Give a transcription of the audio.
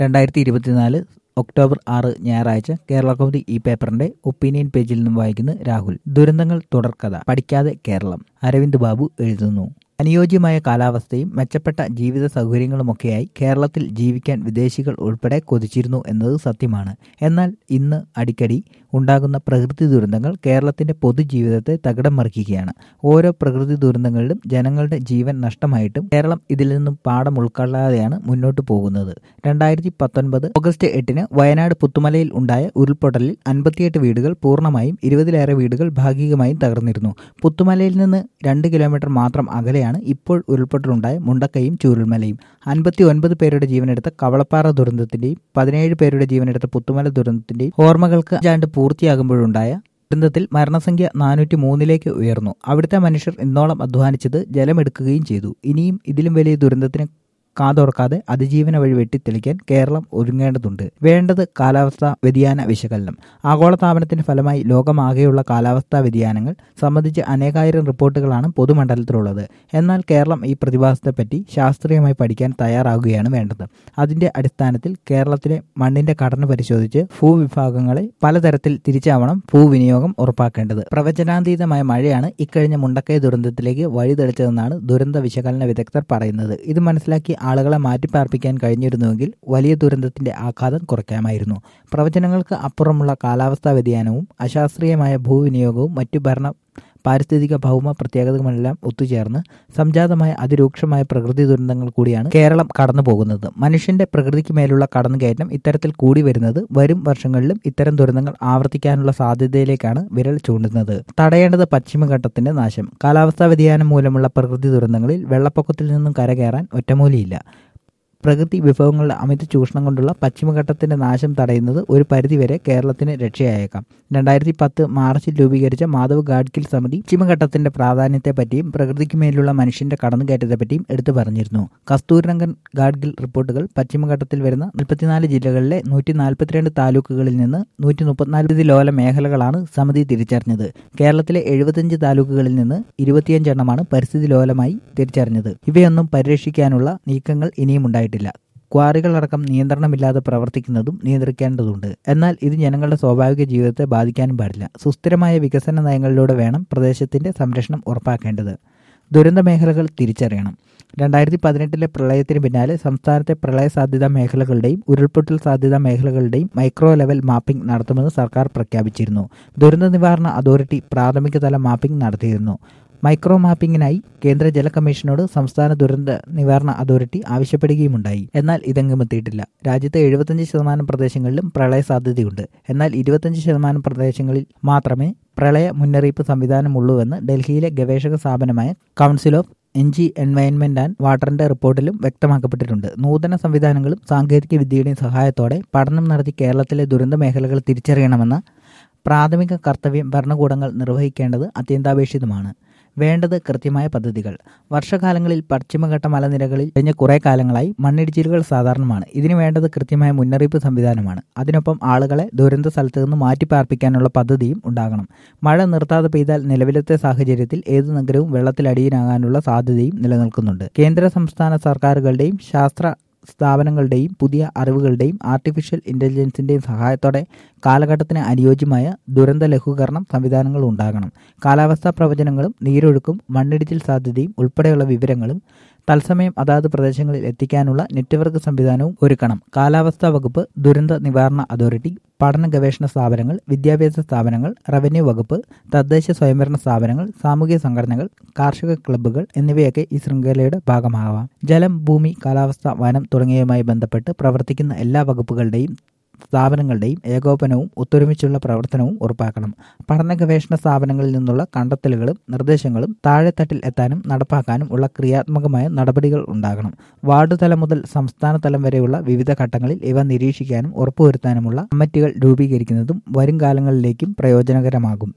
രണ്ടായിരത്തി ഇരുപത്തിനാല് ഒക്ടോബർ ആറ് ഞായറാഴ്ച കേരള കൗമുദി ഈ പേപ്പറിന്റെ ഒപ്പീനിയൻ പേജിൽ നിന്നും വായിക്കുന്നു രാഹുൽ ദുരന്തങ്ങൾ തുടർക്കഥ പഠിക്കാതെ കേരളം അരവിന്ദ് ബാബു എഴുതുന്നു അനുയോജ്യമായ കാലാവസ്ഥയും മെച്ചപ്പെട്ട ജീവിത സൗകര്യങ്ങളുമൊക്കെയായി കേരളത്തിൽ ജീവിക്കാൻ വിദേശികൾ ഉൾപ്പെടെ കൊതിച്ചിരുന്നു എന്നത് സത്യമാണ് എന്നാൽ ഇന്ന് അടിക്കടി ഉണ്ടാകുന്ന പ്രകൃതി ദുരന്തങ്ങൾ കേരളത്തിന്റെ പൊതുജീവിതത്തെ തകിടം മറിക്കുകയാണ് ഓരോ പ്രകൃതി ദുരന്തങ്ങളിലും ജനങ്ങളുടെ ജീവൻ നഷ്ടമായിട്ടും കേരളം ഇതിൽ നിന്നും പാഠം ഉൾക്കൊള്ളാതെയാണ് മുന്നോട്ട് പോകുന്നത് രണ്ടായിരത്തി പത്തൊൻപത് ഓഗസ്റ്റ് എട്ടിന് വയനാട് പുത്തുമലയിൽ ഉണ്ടായ ഉരുൾപൊട്ടലിൽ അൻപത്തിയെട്ട് വീടുകൾ പൂർണ്ണമായും ഇരുപതിലേറെ വീടുകൾ ഭാഗികമായും തകർന്നിരുന്നു പുത്തുമലയിൽ നിന്ന് രണ്ട് കിലോമീറ്റർ മാത്രം അകലെയാണ് ഇപ്പോൾ ഉരുൾപൊട്ടലുണ്ടായ മുണ്ടക്കയും ചൂരൽമലയും അൻപത്തി ഒൻപത് പേരുടെ ജീവനെടുത്ത കവളപ്പാറ ദുരന്തത്തിന്റെയും പതിനേഴ് പേരുടെ ജീവനെടുത്ത പുത്തുമല ദുരന്തത്തിന്റെയും ഓർമ്മകൾക്ക് അഞ്ചാണ്ട് പൂർത്തിയാകുമ്പോഴുണ്ടായ ദുരന്തത്തിൽ മരണസംഖ്യ നാനൂറ്റി മൂന്നിലേക്ക് ഉയർന്നു അവിടുത്തെ മനുഷ്യർ ഇന്നോളം അധ്വാനിച്ചത് ജലമെടുക്കുകയും ചെയ്തു ഇനിയും ഇതിലും വലിയ ദുരന്തത്തിന് കാതോർക്കാതെ അതിജീവന വഴി വെട്ടിത്തെളിക്കാൻ കേരളം ഒരുങ്ങേണ്ടതുണ്ട് വേണ്ടത് കാലാവസ്ഥാ വ്യതിയാന വിശകലനം ആഗോളതാപനത്തിന്റെ ഫലമായി ലോകമാകെയുള്ള കാലാവസ്ഥാ വ്യതിയാനങ്ങൾ സംബന്ധിച്ച് അനേകായിരം റിപ്പോർട്ടുകളാണ് പൊതുമണ്ഡലത്തിലുള്ളത് എന്നാൽ കേരളം ഈ പ്രതിഭാസത്തെപ്പറ്റി ശാസ്ത്രീയമായി പഠിക്കാൻ തയ്യാറാകുകയാണ് വേണ്ടത് അതിന്റെ അടിസ്ഥാനത്തിൽ കേരളത്തിലെ മണ്ണിന്റെ ഘടന പരിശോധിച്ച് ഭൂവിഭാഗങ്ങളെ പലതരത്തിൽ തിരിച്ചാവണം ഭൂവിനിയോഗം ഉറപ്പാക്കേണ്ടത് പ്രവചനാതീതമായ മഴയാണ് ഇക്കഴിഞ്ഞ മുണ്ടക്കൈ ദുരന്തത്തിലേക്ക് വഴിതെളിച്ചതെന്നാണ് ദുരന്ത വിശകലന വിദഗ്ധർ പറയുന്നത് ഇത് മനസ്സിലാക്കി ആളുകളെ മാറ്റിപ്പാർപ്പിക്കാൻ കഴിഞ്ഞിരുന്നുവെങ്കിൽ വലിയ ദുരന്തത്തിന്റെ ആഘാതം കുറയ്ക്കാമായിരുന്നു പ്രവചനങ്ങൾക്ക് അപ്പുറമുള്ള കാലാവസ്ഥാ വ്യതിയാനവും അശാസ്ത്രീയമായ ഭൂവിനിയോഗവും മറ്റു ഭരണ പാരിസ്ഥിതിക ഭൗമ പ്രത്യേകതകളുമെല്ലാം ഒത്തുചേർന്ന് സംജാതമായ അതിരൂക്ഷമായ പ്രകൃതി ദുരന്തങ്ങൾ കൂടിയാണ് കേരളം കടന്നു പോകുന്നത് മനുഷ്യന്റെ പ്രകൃതിക്ക് മേലുള്ള കടന്നുകയറ്റം ഇത്തരത്തിൽ കൂടി വരുന്നത് വരും വർഷങ്ങളിലും ഇത്തരം ദുരന്തങ്ങൾ ആവർത്തിക്കാനുള്ള സാധ്യതയിലേക്കാണ് വിരൽ ചൂണ്ടുന്നത് തടയേണ്ടത് പശ്ചിമഘട്ടത്തിന്റെ നാശം കാലാവസ്ഥാ വ്യതിയാനം മൂലമുള്ള പ്രകൃതി ദുരന്തങ്ങളിൽ വെള്ളപ്പൊക്കത്തിൽ നിന്നും കരകയറാൻ ഒറ്റമൂലിയില്ല പ്രകൃതി വിഭവങ്ങളുടെ അമിത ചൂഷണം കൊണ്ടുള്ള പശ്ചിമഘട്ടത്തിന്റെ നാശം തടയുന്നത് ഒരു പരിധിവരെ കേരളത്തിന് രക്ഷയായേക്കാം രണ്ടായിരത്തി പത്ത് മാർച്ചിൽ രൂപീകരിച്ച മാധവ് ഗാഡ്ഗിൽ സമിതി പശ്ചിമഘട്ടത്തിന്റെ പ്രാധാന്യത്തെപ്പറ്റിയും പ്രകൃതിക്ക് മേലുള്ള മനുഷ്യന്റെ കടന്നുകയറ്റത്തെപ്പറ്റിയും എടുത്തു പറഞ്ഞിരുന്നു കസ്തൂരിരംഗൻ ഗാഡ്ഗിൽ റിപ്പോർട്ടുകൾ പശ്ചിമഘട്ടത്തിൽ വരുന്ന നാൽപ്പത്തിനാല് ജില്ലകളിലെ നൂറ്റി നാൽപ്പത്തിരണ്ട് താലൂക്കുകളിൽ നിന്ന് നൂറ്റി മുപ്പത്തിനാല് ലോല മേഖലകളാണ് സമിതി തിരിച്ചറിഞ്ഞത് കേരളത്തിലെ എഴുപത്തിയഞ്ച് താലൂക്കുകളിൽ നിന്ന് ഇരുപത്തിയഞ്ചെണ്ണമാണ് പരിസ്ഥിതി ലോലമായി തിരിച്ചറിഞ്ഞത് ഇവയൊന്നും പരിരക്ഷിക്കാനുള്ള നീക്കങ്ങൾ ഇനിയും ഉണ്ടായിട്ടില്ല ക്വാറികളടക്കം നിയന്ത്രണമില്ലാതെ പ്രവർത്തിക്കുന്നതും നിയന്ത്രിക്കേണ്ടതുണ്ട് എന്നാൽ ഇത് ജനങ്ങളുടെ സ്വാഭാവിക ജീവിതത്തെ ബാധിക്കാനും പാടില്ല സുസ്ഥിരമായ വികസന നയങ്ങളിലൂടെ വേണം പ്രദേശത്തിന്റെ സംരക്ഷണം ഉറപ്പാക്കേണ്ടത് ദുരന്ത മേഖലകൾ തിരിച്ചറിയണം രണ്ടായിരത്തി പതിനെട്ടിലെ പ്രളയത്തിന് പിന്നാലെ സംസ്ഥാനത്തെ പ്രളയ സാധ്യതാ മേഖലകളുടെയും ഉരുൾപൊട്ടൽ സാധ്യതാ മേഖലകളുടെയും മൈക്രോ ലെവൽ മാപ്പിംഗ് നടത്തുമെന്ന് സർക്കാർ പ്രഖ്യാപിച്ചിരുന്നു ദുരന്ത നിവാരണ അതോറിറ്റി പ്രാഥമിക തല മാപ്പിംഗ് നടത്തിയിരുന്നു മൈക്രോ മാപ്പിംഗിനായി കേന്ദ്ര ജല കമ്മീഷനോട് സംസ്ഥാന ദുരന്ത നിവാരണ അതോറിറ്റി ആവശ്യപ്പെടുകയുമുണ്ടായി എന്നാൽ ഇതെങ്ങും എത്തിയിട്ടില്ല രാജ്യത്തെ എഴുപത്തഞ്ച് ശതമാനം പ്രദേശങ്ങളിലും പ്രളയ സാധ്യതയുണ്ട് എന്നാൽ ഇരുപത്തഞ്ച് ശതമാനം പ്രദേശങ്ങളിൽ മാത്രമേ പ്രളയ മുന്നറിയിപ്പ് സംവിധാനമുള്ളൂവെന്ന് ഡൽഹിയിലെ ഗവേഷക സ്ഥാപനമായ council of energy environment and വാട്ടറിന്റെ റിപ്പോർട്ടിലും വ്യക്തമാക്കപ്പെട്ടിട്ടുണ്ട് നൂതന സംവിധാനങ്ങളും സാങ്കേതിക വിദ്യയുടെയും സഹായത്തോടെ പഠനം നടത്തി കേരളത്തിലെ ദുരന്ത മേഖലകൾ തിരിച്ചറിയണമെന്ന പ്രാഥമിക കർത്തവ്യം ഭരണകൂടങ്ങൾ നിർവഹിക്കേണ്ടത് അത്യന്താപേക്ഷിതമാണ് വേണ്ടത് കൃത്യമായ പദ്ധതികൾ വർഷകാലങ്ങളിൽ പശ്ചിമഘട്ട മലനിരകളിൽ കഴിഞ്ഞ കുറേ കാലങ്ങളായി മണ്ണിടിച്ചിലുകൾ സാധാരണമാണ് ഇതിനു വേണ്ടത് കൃത്യമായ മുന്നറിയിപ്പ് സംവിധാനമാണ് അതിനൊപ്പം ആളുകളെ ദുരന്ത സ്ഥലത്ത് നിന്ന് മാറ്റിപ്പാർപ്പിക്കാനുള്ള പദ്ധതിയും ഉണ്ടാകണം മഴ നിർത്താതെ പെയ്താൽ നിലവിലത്തെ സാഹചര്യത്തിൽ ഏത് നഗരവും വെള്ളത്തിലടിയിലാകാനുള്ള സാധ്യതയും നിലനിൽക്കുന്നുണ്ട് കേന്ദ്ര സംസ്ഥാന സർക്കാരുകളുടെയും ശാസ്ത്ര സ്ഥാപനങ്ങളുടെയും പുതിയ അറിവുകളുടെയും ആർട്ടിഫിഷ്യൽ ഇന്റലിജൻസിന്റെയും സഹായത്തോടെ കാലഘട്ടത്തിന് അനുയോജ്യമായ ദുരന്ത ലഘൂകരണം സംവിധാനങ്ങൾ ഉണ്ടാകണം കാലാവസ്ഥാ പ്രവചനങ്ങളും നീരൊഴുക്കും മണ്ണിടിച്ചിൽ സാധ്യതയും ഉൾപ്പെടെയുള്ള വിവരങ്ങളും തത്സമയം അതാത് പ്രദേശങ്ങളിൽ എത്തിക്കാനുള്ള നെറ്റ്വർക്ക് സംവിധാനവും ഒരുക്കണം കാലാവസ്ഥാ വകുപ്പ് ദുരന്ത നിവാരണ അതോറിറ്റി പഠന ഗവേഷണ സ്ഥാപനങ്ങൾ വിദ്യാഭ്യാസ സ്ഥാപനങ്ങൾ റവന്യൂ വകുപ്പ് തദ്ദേശ സ്വയംഭരണ സ്ഥാപനങ്ങൾ സാമൂഹിക സംഘടനകൾ കാർഷിക ക്ലബ്ബുകൾ എന്നിവയൊക്കെ ഈ ശൃംഖലയുടെ ഭാഗമാവാം ജലം ഭൂമി കാലാവസ്ഥ വനം തുടങ്ങിയവയുമായി ബന്ധപ്പെട്ട് പ്രവർത്തിക്കുന്ന എല്ലാ വകുപ്പുകളുടെയും സ്ഥാപനങ്ങളുടെയും ഏകോപനവും ഒത്തൊരുമിച്ചുള്ള പ്രവർത്തനവും ഉറപ്പാക്കണം പഠന ഗവേഷണ സ്ഥാപനങ്ങളിൽ നിന്നുള്ള കണ്ടെത്തലുകളും നിർദ്ദേശങ്ങളും താഴെത്തട്ടിൽ എത്താനും നടപ്പാക്കാനും ഉള്ള ക്രിയാത്മകമായ നടപടികൾ ഉണ്ടാകണം വാർഡ് തലം മുതൽ സംസ്ഥാന തലം വരെയുള്ള വിവിധ ഘട്ടങ്ങളിൽ ഇവ നിരീക്ഷിക്കാനും ഉറപ്പുവരുത്താനുമുള്ള കമ്മിറ്റികൾ രൂപീകരിക്കുന്നതും വരും കാലങ്ങളിലേക്കും പ്രയോജനകരമാകും